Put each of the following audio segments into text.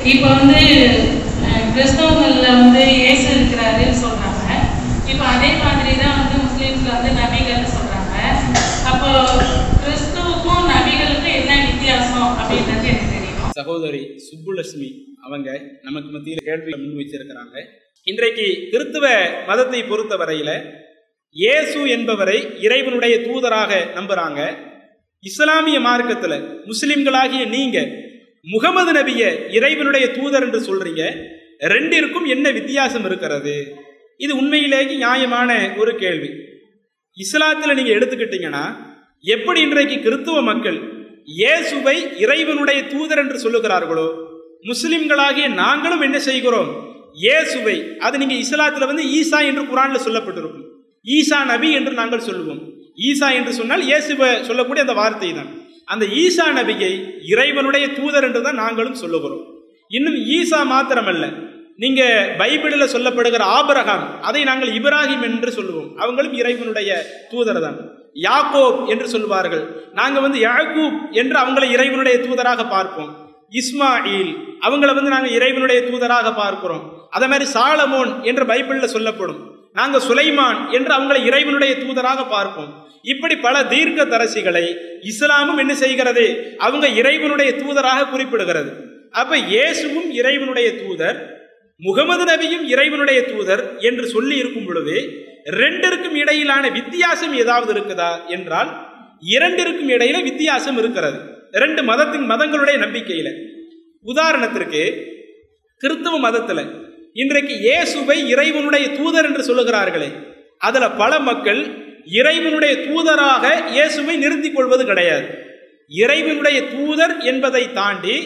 இப்போ வந்து அஹ், கிறிஸ்தவங்கள்ல வந்து இயேசு இருக்கிறாருன்னு சொல்றாங்க இப்போ அதே மாதிரி தான் வந்து முஸ்லீம்ஸ்ல வந்து நபிகள்னு சொல்றாங்க அப்போ கிறிஸ்துவுக்கும் நபிகளுக்கும் என்ன வித்தியாசம் அப்படின்றது எனக்கு தெரியணும் சகோதரி சுப்புலட்சுமி அவங்க நமக்கு மத்தியில் கேள்வியை முன் வச்சிருக்கிறாங்க இன்றைக்கு கிறித்துவ மதத்தை பொறுத்த வரையில இயேசு என்பவரை இறைவனுடைய தூதராக நம்புறாங்க இஸ்லாமிய மார்க்கத்துல முஸ்லிம்களாகிய நீங்க முகமது நபிய இறைவனுடைய தூதர் என்று சொல்றீங்க ரெண்டிற்கும் என்ன வித்தியாசம் இருக்கிறது இது உண்மையிலேயே நியாயமான ஒரு கேள்வி இஸ்லாத்துல நீங்க எடுத்துக்கிட்டீங்கன்னா எப்படி இன்றைக்கு கிறித்துவ மக்கள் இயேசுவை இறைவனுடைய தூதர் என்று சொல்லுகிறார்களோ முஸ்லிம்களாகிய நாங்களும் என்ன செய்கிறோம் இயேசுவை அது நீங்க இஸ்லாத்துல வந்து ஈசா என்று குரான்ல சொல்லப்பட்டிருக்கும் ஈசா நபி என்று நாங்கள் சொல்லுவோம் ஈசா என்று சொன்னால் இயேசுவை சொல்லக்கூடிய அந்த வார்த்தை தான் அந்த ஈசா நபியை இறைவனுடைய தூதர் என்று தான் நாங்களும் சொல்லுகிறோம் இன்னும் ஈசா மாத்திரமல்ல நீங்க பைபிளில் சொல்லப்படுகிற ஆபிரகாம் அதை நாங்கள் இப்ராஹிம் என்று சொல்லுவோம் அவங்களும் இறைவனுடைய தூதர் தான் யாக்கோப் என்று சொல்வார்கள் நாங்க வந்து யாக்கூப் என்று அவங்களை இறைவனுடைய தூதராக பார்ப்போம் இஸ்மாயில் அவங்கள வந்து நாங்க இறைவனுடைய தூதராக பார்க்கிறோம் அதே மாதிரி சாலமோன் என்று பைபிள்ல சொல்லப்படும் நாங்க சுலைமான் என்று அவங்களை இறைவனுடைய தூதராக பார்ப்போம் இப்படி பல தீர்க்க தரசிகளை இஸ்லாமும் என்ன செய்கிறது அவங்க இறைவனுடைய தூதராக குறிப்பிடுகிறது அப்ப இயேசுவும் இறைவனுடைய தூதர் முகமது நபியும் இறைவனுடைய தூதர் என்று சொல்லி இருக்கும் பொழுது ரெண்டிற்கும் இடையிலான வித்தியாசம் ஏதாவது இருக்குதா என்றால் இரண்டிற்கும் இடையில வித்தியாசம் இருக்கிறது ரெண்டு மதத்தின் மதங்களுடைய நம்பிக்கையில உதாரணத்திற்கு கிறிஸ்தவ மதத்துல இன்றைக்கு இயேசுவை இறைவனுடைய தூதர் என்று சொல்லுகிறார்களே அதுல பல மக்கள் இறைவனுடைய தூதராக இயேசுவை நிறுத்திக் கொள்வது கிடையாது இறைவனுடைய தூதர் என்பதை தாண்டி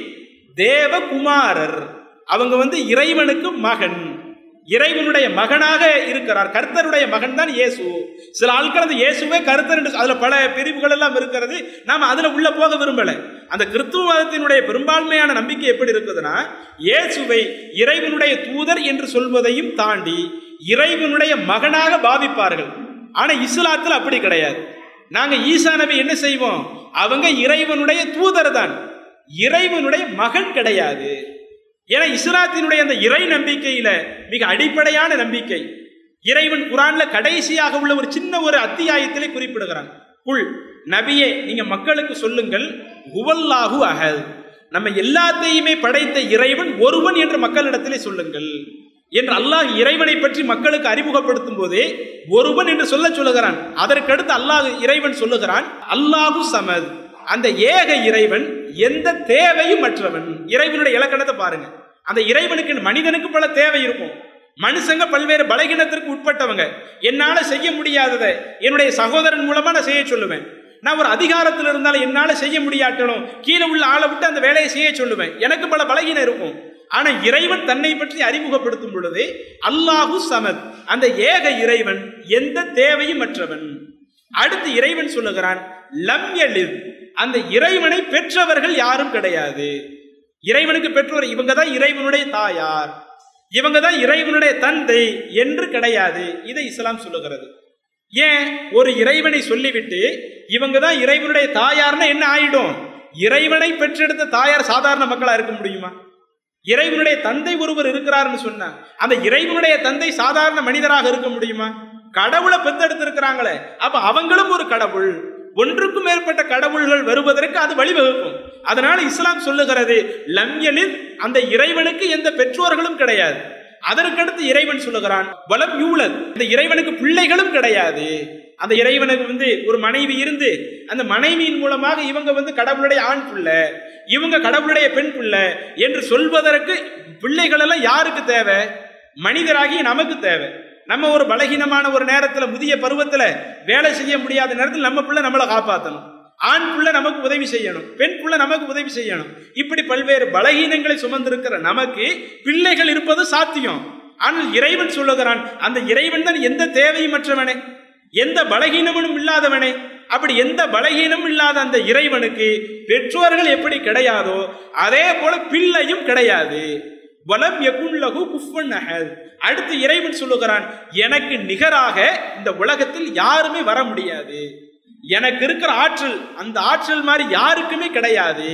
தேவகுமாரர் அவங்க வந்து இறைவனுக்கு மகன் இறைவனுடைய மகனாக இருக்கிறார் கர்த்தருடைய மகன் தான் இயேசு சில ஆட்கள் அந்த இயேசுவே கர்த்தர் என்று அதுல பல பிரிவுகள் எல்லாம் இருக்கிறது நாம அதுல உள்ள போக விரும்பல அந்த கிறிஸ்துவ மதத்தினுடைய பெரும்பான்மையான நம்பிக்கை எப்படி இருக்குதுன்னா இயேசுவை இறைவனுடைய தூதர் என்று சொல்வதையும் தாண்டி இறைவனுடைய மகனாக பாவிப்பார்கள் ஆனா இஸ்லாத்துல அப்படி கிடையாது நாங்க ஈசா நபி என்ன செய்வோம் அவங்க இறைவனுடைய தூதர் தான் இறைவனுடைய மகன் கிடையாது ஏன்னா இஸ்லாத்தினுடைய அந்த இறை நம்பிக்கையில மிக அடிப்படையான நம்பிக்கை இறைவன் குரான்ல கடைசியாக உள்ள ஒரு சின்ன ஒரு அத்தியாயத்திலே குறிப்பிடுகிறான் குல் நபியே நீங்க மக்களுக்கு சொல்லுங்கள் ஹுவல்லாஹு அஹல் நம்ம எல்லாத்தையுமே படைத்த இறைவன் ஒருவன் என்று மக்களிடத்திலே சொல்லுங்கள் என்று அல்லாஹ் இறைவனை பற்றி மக்களுக்கு அறிமுகப்படுத்தும் போதே ஒருவன் என்று சொல்ல சொல்லுகிறான் அதற்கடுத்து அல்லாஹ் இறைவன் சொல்லுகிறான் அல்லாஹு சமத் அந்த ஏக இறைவன் எந்த தேவையும் மற்றவன் இறைவனுடைய இலக்கணத்தை பாருங்க அந்த இறைவனுக்கு மனிதனுக்கு பல தேவை இருக்கும் மனுஷங்க பல்வேறு பலகீனத்திற்கு உட்பட்டவங்க என்னால செய்ய முடியாததை என்னுடைய சகோதரன் மூலமா நான் செய்ய சொல்லுவேன் நான் ஒரு அதிகாரத்தில் இருந்தாலும் என்னால செய்ய முடியாட்டணும் கீழே உள்ள ஆளை விட்டு அந்த வேலையை செய்ய சொல்லுவேன் எனக்கு பல பலகீனம் இருக்கும் ஆனா இறைவன் தன்னை பற்றி அறிமுகப்படுத்தும் பொழுது அல்லாஹு சமத் அந்த ஏக இறைவன் எந்த தேவையும் மற்றவன் அடுத்து இறைவன் சொல்லுகிறான் லம் எலித் அந்த இறைவனை பெற்றவர்கள் யாரும் கிடையாது இறைவனுக்கு பெற்றோர் இவங்க தான் இறைவனுடைய தாயார் இவங்க தான் இறைவனுடைய தந்தை என்று கிடையாது இதை இஸ்லாம் சொல்லுகிறது ஏன் ஒரு இறைவனை சொல்லிவிட்டு இவங்க தான் இறைவனுடைய தாயார்னா என்ன ஆயிடும் இறைவனை பெற்றெடுத்த தாயார் சாதாரண மக்களா இருக்க முடியுமா இறைவனுடைய தந்தை ஒருவர் இருக்கிறார்னு சொன்னா அந்த இறைவனுடைய தந்தை சாதாரண மனிதராக இருக்க முடியுமா கடவுளை பெத்தெடுத்து இருக்கிறாங்களே அப்ப அவங்களும் ஒரு கடவுள் ஒன்றுக்கும் மேற்பட்ட கடவுள்கள் வருவதற்கு அது வழிவகுக்கும் அதனால இஸ்லாம் சொல்லுகிறது லம்யலில் அந்த இறைவனுக்கு எந்த பெற்றோர்களும் கிடையாது அதற்கடுத்து இறைவன் சொல்லுகிறான் வலம் யூலத் இந்த இறைவனுக்கு பிள்ளைகளும் கிடையாது அந்த இறைவனுக்கு வந்து ஒரு மனைவி இருந்து அந்த மனைவியின் மூலமாக இவங்க வந்து கடவுளுடைய ஆண் பிள்ளை இவங்க கடவுளுடைய பெண் பிள்ளை என்று சொல்வதற்கு பிள்ளைகள் எல்லாம் யாருக்கு தேவை மனிதராகி நமக்கு தேவை நம்ம ஒரு பலகீனமான ஒரு நேரத்துல முதிய பருவத்துல வேலை செய்ய முடியாத நேரத்தில் நம்ம பிள்ளை நம்மளை காப்பாற்றணும் ஆண் புள்ள நமக்கு உதவி செய்யணும் பெண் புள்ள நமக்கு உதவி செய்யணும் இப்படி பல்வேறு பலகீனங்களை சுமந்திருக்கிற நமக்கு பிள்ளைகள் இருப்பது சாத்தியம் ஆனால் இறைவன் சொல்லுகிறான் அந்த இறைவன் தான் எந்த தேவையும் மற்றவனே எந்த பலகீனமும் இல்லாதவனே அப்படி எந்த பலகீனமும் இல்லாத அந்த இறைவனுக்கு பெற்றோர்கள் எப்படி கிடையாதோ அதே போல பிள்ளையும் கிடையாது வலம் யகுல்லகு குஃபன் அஹல் அடுத்து இறைவன் சொல்லுகிறான் எனக்கு நிகராக இந்த உலகத்தில் யாருமே வர முடியாது எனக்கு இருக்கிற ஆற்றல் அந்த ஆற்றல் மாதிரி யாருக்குமே கிடையாது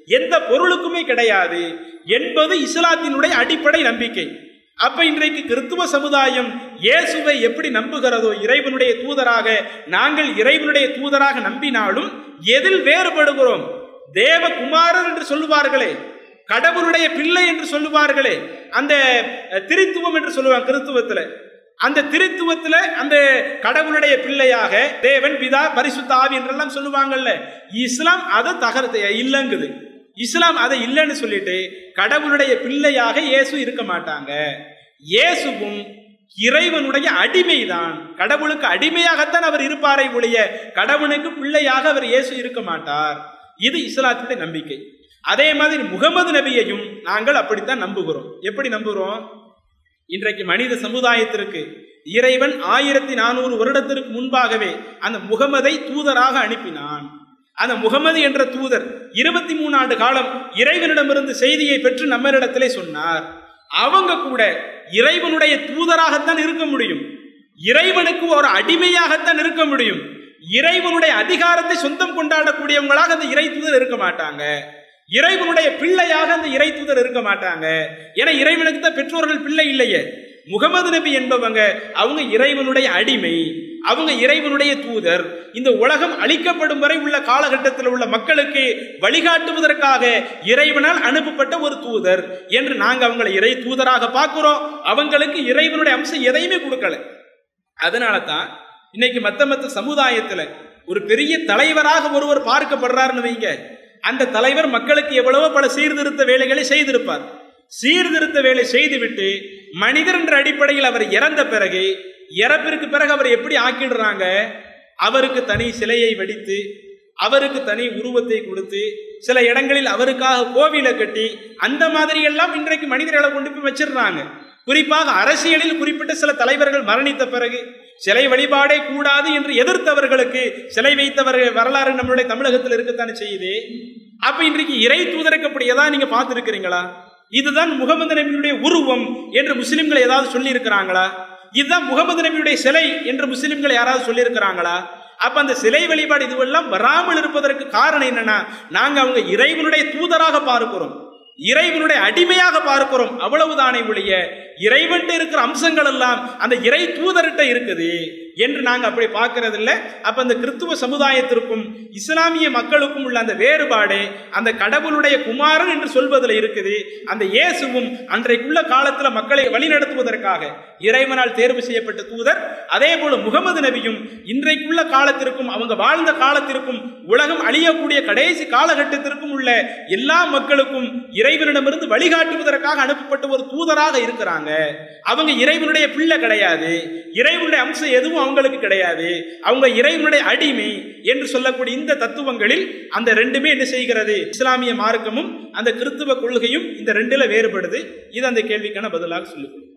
எந்த பொருளுக்குமே கிடையாது என்பது இஸ்லாத்தினுடைய அடிப்படை நம்பிக்கை அப்ப இன்றைக்கு கிறித்துவ சமுதாயம் இயேசுவை எப்படி நம்புகிறதோ இறைவனுடைய தூதராக நாங்கள் இறைவனுடைய தூதராக நம்பினாலும் எதில் வேறுபடுகிறோம் தேவகுமாரர் என்று சொல்லுவார்களே கடவுளுடைய பிள்ளை என்று சொல்லுவார்களே அந்த அஹ், திரித்துவம் என்று சொல்லுவாங்க கிறித்துவத்துல அந்த திரித்துவத்துல அந்த கடவுளுடைய பிள்ளையாக தேவன் பிதா பரிசுத்த ஆவி என்றெல்லாம் சொல்லுவாங்கல்ல இஸ்லாம் அதை தகர்த்து இல்லங்குது இஸ்லாம் அதை இல்லைன்னு சொல்லிட்டு கடவுளுடைய பிள்ளையாக இயேசு இருக்க மாட்டாங்க இயேசுவும் இறைவனுடைய அடிமைதான் கடவுளுக்கு அடிமையாகத்தான் அவர் இருப்பாரை ஒழிய கடவுளுக்கு பிள்ளையாக அவர் இயேசு இருக்க மாட்டார் இது இஸ்லாத்துடைய நம்பிக்கை அதே மாதிரி முகமது நபியையும் நாங்கள் அப்படித்தான் நம்புகிறோம் எப்படி நம்புகிறோம் இன்றைக்கு மனித சமுதாயத்திற்கு இறைவன் ஆயிரத்தி நானூறு வருடத்திற்கு முன்பாகவே அந்த முகமதை தூதராக அனுப்பினான் அந்த முகமது என்ற தூதர் இருபத்தி மூணு ஆண்டு காலம் இறைவனிடமிருந்து செய்தியை பெற்று நம்மளிடத்திலே சொன்னார் அவங்க கூட இறைவனுடைய தூதராகத்தான் இருக்க முடியும் இறைவனுக்கு ஒரு அடிமையாகத்தான் இருக்க முடியும் இறைவனுடைய அதிகாரத்தை சொந்தம் கொண்டாடக்கூடியவங்களாக அந்த இறை தூதர் இருக்க மாட்டாங்க இறைவனுடைய பிள்ளையாக அந்த இறை தூதர் இருக்க மாட்டாங்க ஏன்னா இறைவனுக்கு தான் பெற்றோர்கள் பிள்ளை இல்லையே முகமது நபி என்பவங்க அவங்க இறைவனுடைய அடிமை அவங்க இறைவனுடைய தூதர் இந்த உலகம் அழிக்கப்படும் வரை உள்ள காலகட்டத்தில் உள்ள மக்களுக்கு வழிகாட்டுவதற்காக இறைவனால் அனுப்பப்பட்ட ஒரு தூதர் என்று நாங்க அவங்களை இறை தூதராக பார்க்கிறோம் அவங்களுக்கு இறைவனுடைய அம்சம் எதையுமே கொடுக்கல அதனால தான் இன்னைக்கு மத்த மத்த சமுதாயத்துல ஒரு பெரிய தலைவராக ஒருவர் பார்க்கப்படுறாருன்னு வைங்க அந்த தலைவர் மக்களுக்கு எவ்வளவோ பல சீர்திருத்த வேலைகளை செய்திருப்பார் சீர்திருத்த வேலை செய்துவிட்டு மனிதர் என்ற அடிப்படையில் அவர் இறந்த பிறகு இறப்பிற்கு பிறகு அவர் எப்படி ஆக்கிடுறாங்க அவருக்கு தனி சிலையை வடித்து அவருக்கு தனி உருவத்தை கொடுத்து சில இடங்களில் அவருக்காக கோவிலை கட்டி அந்த மாதிரி எல்லாம் இன்றைக்கு மனிதர்களை கொண்டு போய் வச்சிடுறாங்க குறிப்பாக அரசியலில் குறிப்பிட்ட சில தலைவர்கள் மரணித்த பிறகு சிலை வழிபாடே கூடாது என்று எதிர்த்தவர்களுக்கு சிலை வைத்தவர்கள் வரலாறு நம்மளுடைய தமிழகத்தில் இருக்கத்தானே செய்யுது அப்ப இன்றைக்கு இறை தூதருக்கு அப்படி ஏதாவது நீங்க பார்த்துருக்கிறீங்களா இதுதான் முகமது நபியுடைய உருவம் என்று முஸ்லிம்கள் ஏதாவது சொல்லி இருக்கிறாங்களா இதுதான் முகமது நபியுடைய சிலை என்று முஸ்லிம்கள் யாராவது சொல்லி இருக்கிறாங்களா அப்ப அந்த சிலை வழிபாடு இதுவெல்லாம் வராமல் இருப்பதற்கு காரணம் என்னன்னா நாங்க அவங்க இறைவனுடைய தூதராக பார்க்கிறோம் இறைவனுடைய அடிமையாக பார்க்கிறோம் அவ்வளவுதானே ஒழிய இறைவன்ட்டு இருக்கிற அம்சங்கள் எல்லாம் அந்த இறை தூதர்கிட்ட இருக்குது என்று நாங்க அப்படி பார்க்கறது இல்ல அப்ப அந்த கிறித்துவ சமுதாயத்திற்கும் இஸ்லாமிய மக்களுக்கும் உள்ள அந்த வேறுபாடு அந்த கடவுளுடைய குமாரன் என்று சொல்வதில் இருக்குது அந்த இயேசுவும் அன்றைக்குள்ள காலத்துல மக்களை வழிநடத்துவதற்காக இறைவனால் தேர்வு செய்யப்பட்ட தூதர் அதே போல முகமது நபியும் இன்றைக்குள்ள காலத்திற்கும் அவங்க வாழ்ந்த காலத்திற்கும் உலகம் அழியக்கூடிய கடைசி காலகட்டத்திற்கும் உள்ள எல்லா மக்களுக்கும் இறைவனிடமிருந்து வழிகாட்டுவதற்காக அனுப்பப்பட்ட ஒரு தூதராக இருக்கிறாங்க அவங்க இறைவனுடைய பிள்ளை கிடையாது இறைவனுடைய அம்சம் எதுவும் அவங்களுக்கு கிடையாது அவங்க இறைவனுடைய அடிமை என்று சொல்லக்கூடிய இந்த தத்துவங்களில் அந்த ரெண்டுமே என்ன செய்கிறது இஸ்லாமிய மார்க்கமும் அந்த கிறித்துவ கொள்கையும் இந்த ரெண்டுல வேறுபடுது இது அந்த கேள்விக்கான பதிலாக சொல்லுவோம்